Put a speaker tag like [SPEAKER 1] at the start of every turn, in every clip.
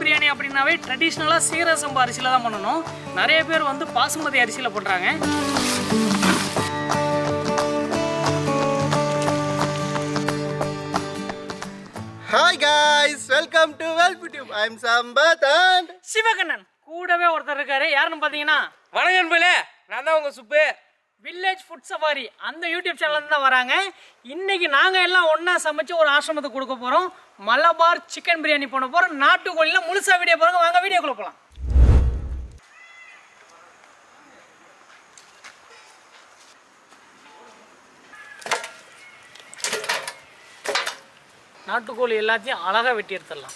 [SPEAKER 1] பிரியாணி அப்படின்னாவே ட்ரெடிஷ்னலாக சீரக சம்பா அரிசியில் தான் பண்ணணும் நிறைய பேர் வந்து பாசுமதி அரிசியில் பண்ணுறாங்க
[SPEAKER 2] Hi guys, welcome to Welputube. I'm Sambat and
[SPEAKER 1] Sivakannan கூடவே ஒருத்தர் இருக்காரு யாருன்னு பார்த்தீங்கன்னா
[SPEAKER 3] வணக்கம் போல நான் தான் உங்க சுப்பு
[SPEAKER 1] வில்லேஜ் ஃபுட் சஃபாரி அந்த யூடியூப் சேனல் தான் வராங்க இன்னைக்கு நாங்கள் எல்லாம் ஒன்றா சமைச்சு ஒரு ஆசிரமத்துக்கு கொடுக்க போகிறோம் மலபார் சிக்கன் பிரியாணி பண்ண போகிறோம் நாட்டுக்கோழியில் முழுசா வீடியோ போகிறோங்க வாங்க வீடியோக்குள்ள போகலாம் நாட்டுக்கோழி எல்லாத்தையும் அழகாக வெட்டி எடுத்துடலாம்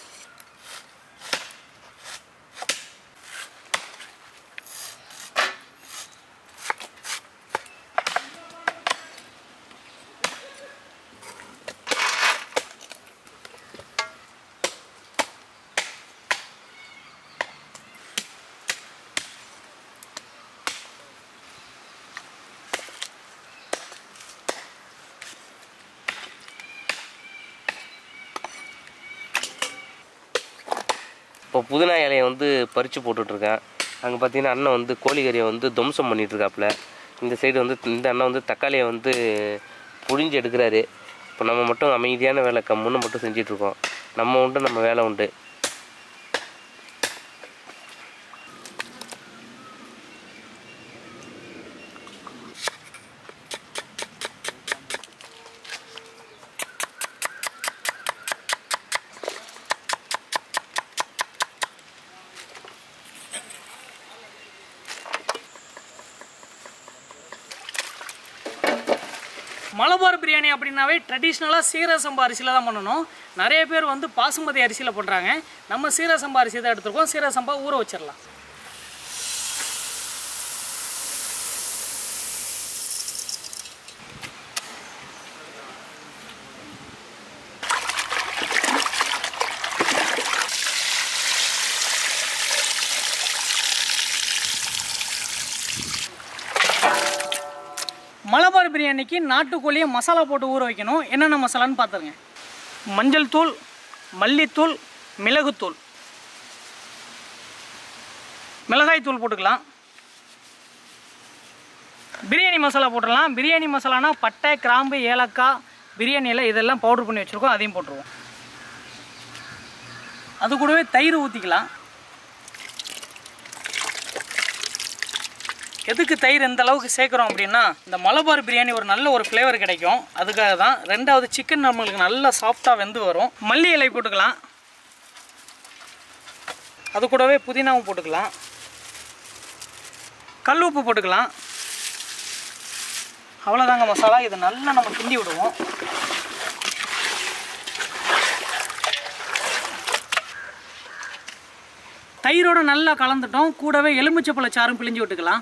[SPEAKER 3] இப்போ புதினா இலையை வந்து பறித்து போட்டுட்ருக்கேன் அங்கே பார்த்தீங்கன்னா அண்ணன் வந்து கோழிக்கறியை வந்து துவம்சம் பண்ணிட்டு இருக்காப்புல இந்த சைடு வந்து இந்த அண்ணன் வந்து தக்காளியை வந்து புழிஞ்சு எடுக்கிறாரு இப்போ நம்ம மட்டும் அமைதியான வேலை கம்முன்னு மட்டும் செஞ்சிட்ருக்கோம் நம்ம உண்டு நம்ம வேலை உண்டு
[SPEAKER 1] மலபார் பிரியாணி அப்படின்னாவே ட்ரெடிஷ்னலாக சீரக சம்பா அரிசியில் தான் பண்ணணும் நிறைய பேர் வந்து பாசுமதி அரிசியில் பண்ணுறாங்க நம்ம சீரக சம்பா அரிசி தான் எடுத்துருக்கோம் சீரக சம்பா ஊற வச்சிடலாம் மலபார் பிரியாணிக்கு நாட்டுக்கோழியை மசாலா போட்டு ஊற வைக்கணும் என்னென்ன மசாலான்னு பார்த்துருங்க மஞ்சள் தூள் மல்லித்தூள் மிளகுத்தூள் மிளகாய் தூள் போட்டுக்கலாம் பிரியாணி மசாலா போட்டுடலாம் பிரியாணி மசாலானா பட்டை கிராம்பு ஏலக்காய் பிரியாணி இலை இதெல்லாம் பவுடர் பண்ணி வச்சுருக்கோம் அதையும் போட்டுருவோம் அது கூடவே தயிர் ஊற்றிக்கலாம் எதுக்கு தயிர் இந்த அளவுக்கு சேர்க்குறோம் அப்படின்னா இந்த மலபார் பிரியாணி ஒரு நல்ல ஒரு ஃப்ளேவர் கிடைக்கும் அதுக்காக தான் ரெண்டாவது சிக்கன் நம்மளுக்கு நல்லா சாஃப்டாக வெந்து வரும் மல்லி இலை போட்டுக்கலாம் அது கூடவே புதினாவும் போட்டுக்கலாம் கல் உப்பு போட்டுக்கலாம் அவ்வளோதாங்க மசாலா இதை நல்லா நம்ம கிண்டி விடுவோம் தயிரோட நல்லா கலந்துட்டோம் கூடவே எலுமிச்சப்பழ சாறும் பிழிஞ்சு விட்டுக்கலாம்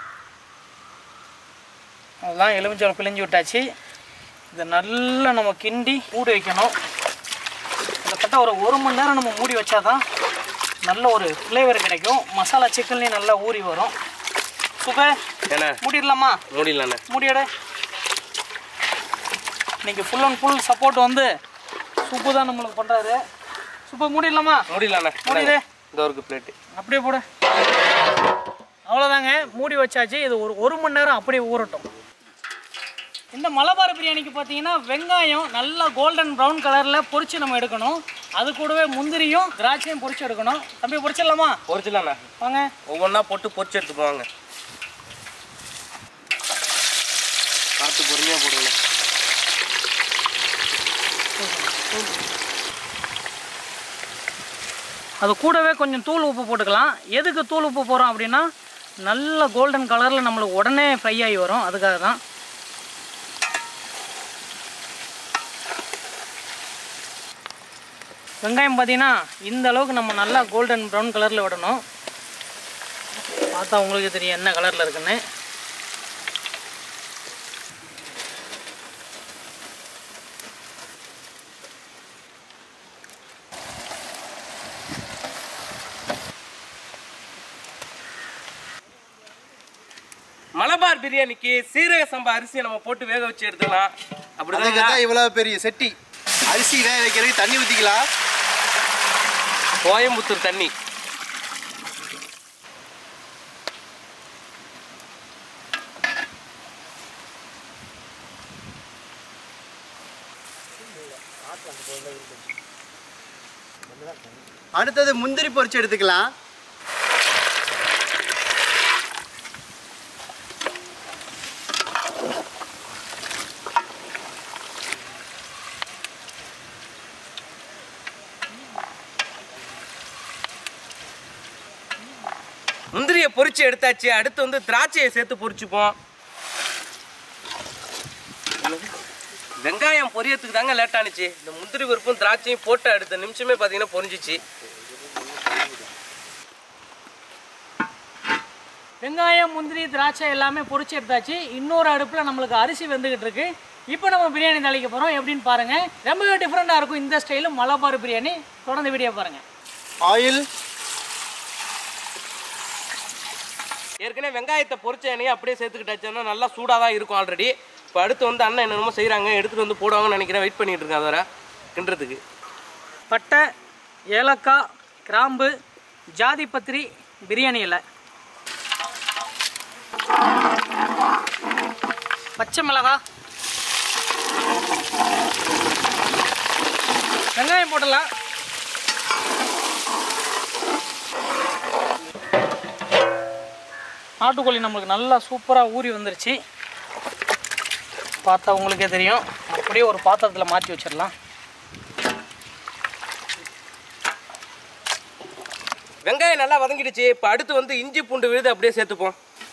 [SPEAKER 1] அதுதான் எலுமிச்சம்பழம் பிழிஞ்சு விட்டாச்சு இதை நல்லா நம்ம கிண்டி மூடி வைக்கணும் கிட்டத்தட்ட ஒரு ஒரு மணி நேரம் நம்ம மூடி வச்சாதான் நல்ல ஒரு ஃப்ளேவர் கிடைக்கும் மசாலா சிக்கன்லேயும் நல்லா ஊறி வரும் சூப்பர்
[SPEAKER 3] என்ன
[SPEAKER 1] மூடிடலாமா
[SPEAKER 3] மூடிடலாண்ணே
[SPEAKER 1] மூடியட இன்னைக்கு ஃபுல் அண்ட் ஃபுல் சப்போர்ட் வந்து சுப்பு தான் நம்மளுக்கு பண்ணுறாரு சூப்பர் மூடிடலாமா
[SPEAKER 3] மூடிடலாண்ணே
[SPEAKER 1] மூடிடு.
[SPEAKER 3] இந்த ஒரு பிளேட்டு
[SPEAKER 1] அப்படியே போடு அவ்வளோதாங்க மூடி வச்சாச்சு இது ஒரு ஒரு மணி நேரம் அப்படியே ஊறட்டும் இந்த மலபார் பிரியாணிக்கு பார்த்தீங்கன்னா வெங்காயம் நல்லா கோல்டன் ப்ரௌன் கலரில் பொரிச்சு நம்ம எடுக்கணும் அது கூடவே முந்திரியும் திராட்சையும் பொரிச்சு எடுக்கணும் தம்பி பொரிச்சிடலாமா
[SPEAKER 3] பொரிச்சிடலாண்ணே
[SPEAKER 1] வாங்க
[SPEAKER 3] ஒவ்வொன்றா போட்டு பொரிச்சு எடுத்துக்குவாங்க பார்த்து பொறுமையாக போடுங்கண்ணே
[SPEAKER 1] அது கூடவே கொஞ்சம் தூள் உப்பு போட்டுக்கலாம் எதுக்கு தூள் உப்பு போகிறோம் அப்படின்னா நல்ல கோல்டன் கலரில் நம்மளுக்கு உடனே ஃப்ரை ஆகி வரும் அதுக்காக தான் வெங்காயம் பார்த்தீங்கன்னா இந்த அளவுக்கு நம்ம நல்லா கோல்டன் ப்ரௌன் கலரில் விடணும் பார்த்தா உங்களுக்கு தெரியும் என்ன கலரில் இருக்குன்னு
[SPEAKER 3] மலபார் பிரியாணிக்கு சீரக சம்பா அரிசியை நம்ம போட்டு வேக வச்சு எடுத்துக்கலாம்
[SPEAKER 2] அதுக்கு
[SPEAKER 3] அப்படிதான்
[SPEAKER 2] தான் இவ்வளோ பெரிய செட்டி அரிசி வேக வைக்கிறதுக்கு தண்ணி ஊற்றிக்கலாம்
[SPEAKER 3] கோயம்புத்தூர் தண்ணி
[SPEAKER 2] அடுத்தது முந்திரி பொரிச்சு எடுத்துக்கலாம்
[SPEAKER 3] முந்திரியை பொரிச்சு எடுத்தாச்சு அடுத்து வந்து திராட்சையை சேர்த்து பொரிச்சுப்போம் வெங்காயம் பொரியறதுக்கு தாங்க லேட் ஆனுச்சு இந்த முந்திரி பருப்பும் திராட்சையும் போட்டு அடுத்த நிமிஷமே பார்த்தீங்கன்னா பொரிஞ்சிச்சு
[SPEAKER 1] வெங்காயம் முந்திரி திராட்சை எல்லாமே பொரிச்சு எடுத்தாச்சு இன்னொரு அடுப்பில் நம்மளுக்கு அரிசி வெந்துக்கிட்டு இருக்கு இப்போ நம்ம பிரியாணி தாளிக்க போகிறோம் எப்படின்னு பாருங்கள் ரொம்பவே டிஃப்ரெண்ட்டாக இருக்கும் இந்த ஸ்டைலும் மலபார் பிரியாணி தொடர்ந்து வீடியோ பாருங்கள்
[SPEAKER 2] ஆயில்
[SPEAKER 3] ஏற்கனவே வெங்காயத்தை பொரிச்ச எண்ணெயை அப்படியே சேர்த்துக்கிட்டாச்சுன்னா நல்லா சூடாக தான் இருக்கும் ஆல்ரெடி இப்போ அடுத்து வந்து அண்ணன் என்னென்னமோ செய்கிறாங்க எடுத்துகிட்டு வந்து போடுவாங்கன்னு நினைக்கிறேன் வெயிட் பண்ணிட்டு இருக்கேன் அதோட கிண்டுறதுக்கு
[SPEAKER 1] பட்டை ஏலக்காய் கிராம்பு ஜாதிபத்திரி பிரியாணி இலை பச்சை மிளகாய் வெங்காயம் போடலாம் நாட்டுக்கோழி நம்மளுக்கு நல்லா சூப்பராக ஊறி வந்துருச்சு பார்த்தா உங்களுக்கே தெரியும் அப்படியே ஒரு பாத்திரத்தில் மாற்றி வச்சிடலாம்
[SPEAKER 3] வெங்காயம் நல்லா வதங்கிடுச்சு இப்போ அடுத்து வந்து இஞ்சி பூண்டு விழுது அப்படியே சேர்த்துப்போம்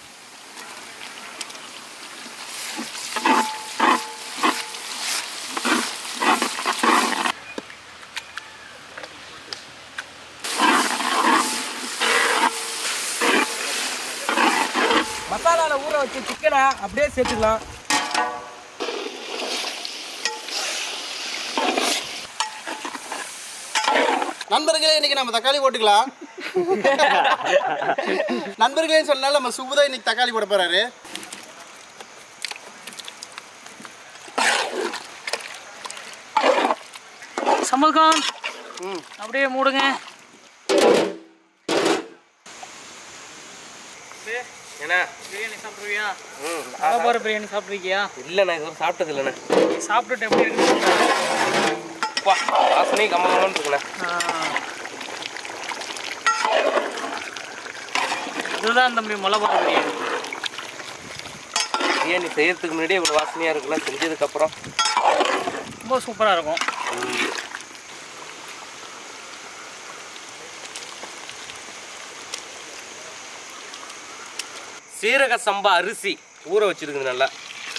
[SPEAKER 3] மசாலாவில் ஊற வச்ச சிக்கனை அப்படியே சேர்த்துக்கலாம்
[SPEAKER 2] நண்பர்களே இன்னைக்கு நம்ம தக்காளி போட்டுக்கலாம் நண்பர்களே சொன்னால நம்ம சுபுதா இன்னைக்கு தக்காளி போட போறாரு
[SPEAKER 1] சமல்கான் அப்படியே மூடுங்க
[SPEAKER 3] ஏன்னா
[SPEAKER 1] பிரியாணி சாப்பிட்ருவியா
[SPEAKER 3] ம்
[SPEAKER 1] மலபார் பிரியாணி சாப்பிட்ருக்கியா
[SPEAKER 3] இல்லைண்ணா இது ஒரு சாப்பிட்டது இல்லைண்ணே
[SPEAKER 1] நீ சாப்பிட்டுட்டு எப்படி இருக்குன்னு சொல்லு.
[SPEAKER 3] அப்பா வாசனை கம்ம கம்மன்னு இருக்குண்ணே
[SPEAKER 1] ஆ. இதுதான் தம்பி மலபார் பிரியாணி
[SPEAKER 3] பிரியாணி செய்யறதுக்கு முன்னாடியே இவ்வளோ வாசனையாக இருக்குண்ணா செஞ்சதுக்கப்புறம்
[SPEAKER 1] ரொம்ப சூப்பராக இருக்கும்
[SPEAKER 3] சீரக சம்பா அரிசி ஊற வச்சிருக்குது நல்லா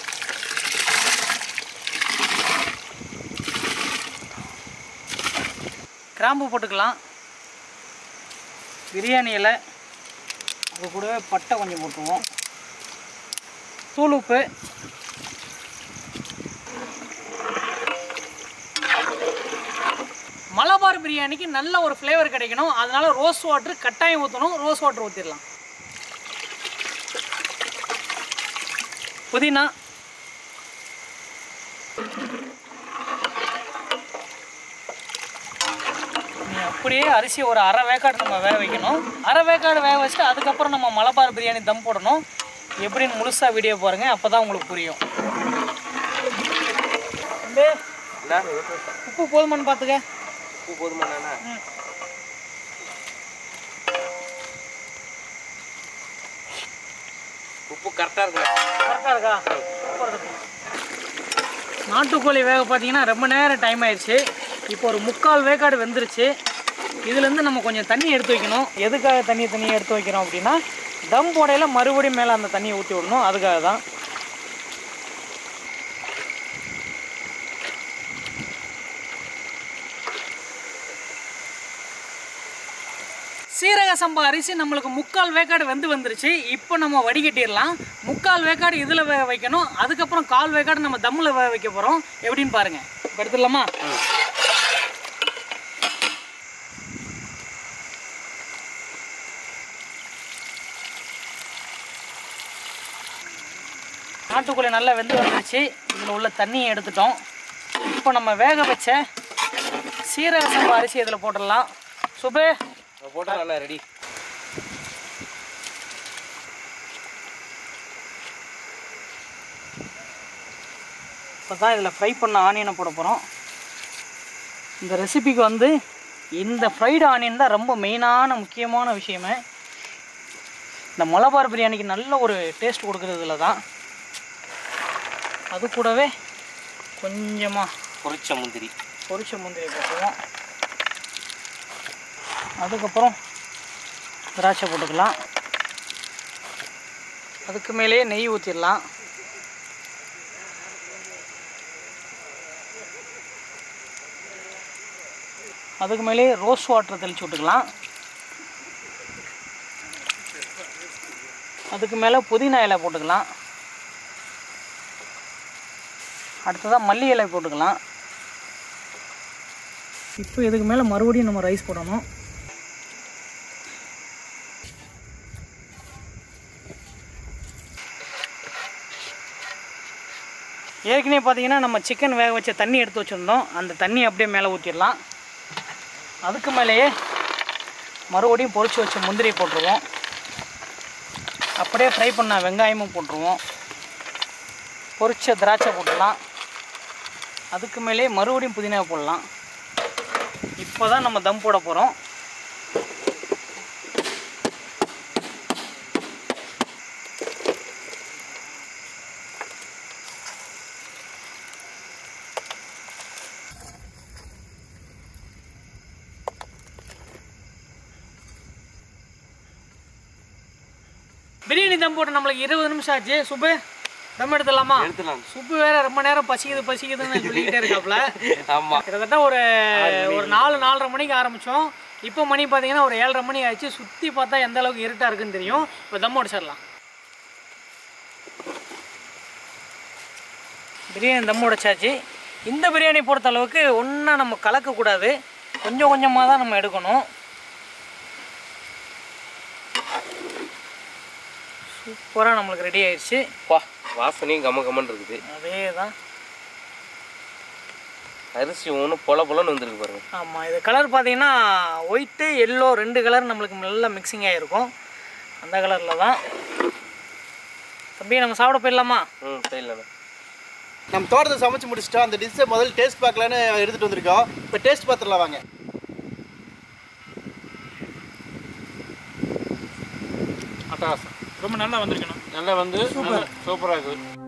[SPEAKER 1] கிராம்பு போட்டுக்கலாம் பிரியாணி இலை அது கூடவே பட்டை கொஞ்சம் போட்டுருவோம் தூள் உப்பு மலபார் பிரியாணிக்கு நல்ல ஒரு ஃப்ளேவர் கிடைக்கணும் அதனால ரோஸ் வாட்டர் கட்டாயம் ஊற்றணும் ரோஸ் வாட்டர் ஊற்றிடலாம் புதினா நீ அப்படியே அரிசி ஒரு அரை வேக்காடு நம்ம வேக வைக்கணும் அரை வேக்காடு வேக வச்சுட்டு அதுக்கப்புறம் நம்ம மலபார் பிரியாணி தம் போடணும் எப்படின்னு முழுசாக வீடியோ பாருங்கள் அப்போ தான் உங்களுக்கு புரியும் தம்பி,
[SPEAKER 3] என்ன
[SPEAKER 1] உப்பு போதுமான்னு பார்த்துக்க
[SPEAKER 3] உப்பு போதுமாண்ணா
[SPEAKER 1] ம்.
[SPEAKER 3] உப்பு கரெக்டாக இருக்குண்ணா
[SPEAKER 1] கரெக்டாக இருக்கா சூப்பர் இருக்கு. நாட்டுக்கோழி வேக பார்த்தீங்கன்னா ரொம்ப நேரம் டைம் ஆயிடுச்சு இப்போ ஒரு முக்கால் வேக்காடு வெந்துருச்சு இதுலேருந்து நம்ம கொஞ்சம் தண்ணி எடுத்து வைக்கணும் எதுக்காக தண்ணி தண்ணியை எடுத்து வைக்கிறோம் அப்படின்னா தம் போடையில் மறுபடியும் மேலே அந்த தண்ணியை ஊற்றி விடணும் அதுக்காக தான் சீரக சம்பா அரிசி நம்மளுக்கு முக்கால் வேக்காடு வெந்து வந்துருச்சு இப்போ நம்ம வடிகட்டிடலாம் முக்கால் வேக்காடு இதில் வேக வைக்கணும் அதுக்கப்புறம் கால் வேக்காடு நம்ம தம்மில் வேக வைக்க போகிறோம் எப்படின்னு பாருங்கள் இப்போ எடுத்துடலாமா நாட்டுக்கோழி நல்லா வெந்து வந்துருச்சு இதில் உள்ள தண்ணியை எடுத்துட்டோம் இப்போ நம்ம வேக வச்ச சீரக சம்பா அரிசி இதில் போட்டுடலாம் சுபு
[SPEAKER 3] போட்டா அண்ணா ரெடி
[SPEAKER 1] இப்போ தான் இதில் ஃப்ரை பண்ண ஆனியனை போட போகிறோம் இந்த ரெசிபிக்கு வந்து இந்த ஃப்ரைடு ஆனியன் தான் ரொம்ப மெயினான முக்கியமான விஷயமே இந்த மலபார் பிரியாணிக்கு நல்ல ஒரு டேஸ்ட் கொடுக்குறதுல தான் அது கூடவே கொஞ்சமாக
[SPEAKER 3] பொரிச்ச முந்திரி
[SPEAKER 1] பொரிச்ச முந்திரி போட்டுருவோம் அதுக்கப்புறம் திராட்சை போட்டுக்கலாம் அதுக்கு மேலேயே நெய் ஊற்றிடலாம் அதுக்கு மேலேயே ரோஸ் வாட்டர் தெளிச்சு விட்டுக்கலாம் அதுக்கு மேலே புதினா இலை போட்டுக்கலாம் அடுத்ததாக மல்லி இலை போட்டுக்கலாம் இப்போ இதுக்கு மேலே மறுபடியும் நம்ம ரைஸ் போடணும் ஏற்கனவே பார்த்தீங்கன்னா நம்ம சிக்கன் வேக வச்ச தண்ணி எடுத்து வச்சுருந்தோம் அந்த தண்ணி அப்படியே மேலே ஊற்றிடலாம் அதுக்கு மேலேயே மறுபடியும் பொரிச்சு வச்ச முந்திரி போட்டுருவோம் அப்படியே ஃப்ரை பண்ண வெங்காயமும் போட்டுருவோம் பொரிச்ச திராட்சை போட்டுடலாம் அதுக்கு மேலேயே மறுபடியும் புதினா போடலாம் இப்போ தான் நம்ம தம் போட போகிறோம் பிரியாணி தம் போட்டு நம்மளுக்கு இருபது நிமிஷம் ஆச்சு சுப்பு தம் எடுத்துடலாமா
[SPEAKER 3] எடுத்துலாம்
[SPEAKER 1] சுப்பு வேற ரொம்ப நேரம் பசிக்குது பசிக்குதுன்னு சொல்லிக்கிட்டே இருக்காப்ல
[SPEAKER 3] ஆமா
[SPEAKER 1] கிட்டத்தட்ட ஒரு ஒரு நாலு நாலரை மணிக்கு ஆரம்பித்தோம் இப்போ மணி பார்த்தீங்கன்னா ஒரு ஏழரை மணி ஆயிடுச்சு சுற்றி பார்த்தா எந்த அளவுக்கு இருட்டாக இருக்குன்னு தெரியும் இப்போ தம் உடைச்சிடலாம் பிரியாணி தம் உடைச்சாச்சு இந்த பிரியாணி பொறுத்த அளவுக்கு ஒன்றா நம்ம கலக்கக்கூடாது கொஞ்சம் கொஞ்சமாக தான் நம்ம எடுக்கணும் சூப்பராக நம்மளுக்கு ரெடி ஆயிடுச்சு
[SPEAKER 3] வா வாசனையும் கம கமன்னு இருக்குது
[SPEAKER 1] அதே தான்
[SPEAKER 3] அரிசி ஒன்று பொல பொலன்னு வந்திருக்கு பாருங்க
[SPEAKER 1] ஆமாம் இது கலர் பார்த்தீங்கன்னா ஒயிட்டு எல்லோ ரெண்டு கலர் நம்மளுக்கு நல்லா மிக்சிங் ஆகிருக்கும் அந்த கலரில் தான் தம்பி நம்ம சாப்பிட போயிடலாமா
[SPEAKER 3] ம் சரியில்லண்ணா
[SPEAKER 2] நம்ம தோட்டத்தை சமைச்சு முடிச்சிட்டோம் அந்த டிஷ்ஷை முதல்ல டேஸ்ட் பார்க்கலான்னு எடுத்துட்டு வந்திருக்கோம் இப்போ டேஸ்ட் பார்த்துடலாம் வாங்க
[SPEAKER 1] அட்டாசம் ரொம்ப நல்லா வந்திருக்கணும்
[SPEAKER 4] நல்லா வந்து சூப்பராக இருக்குது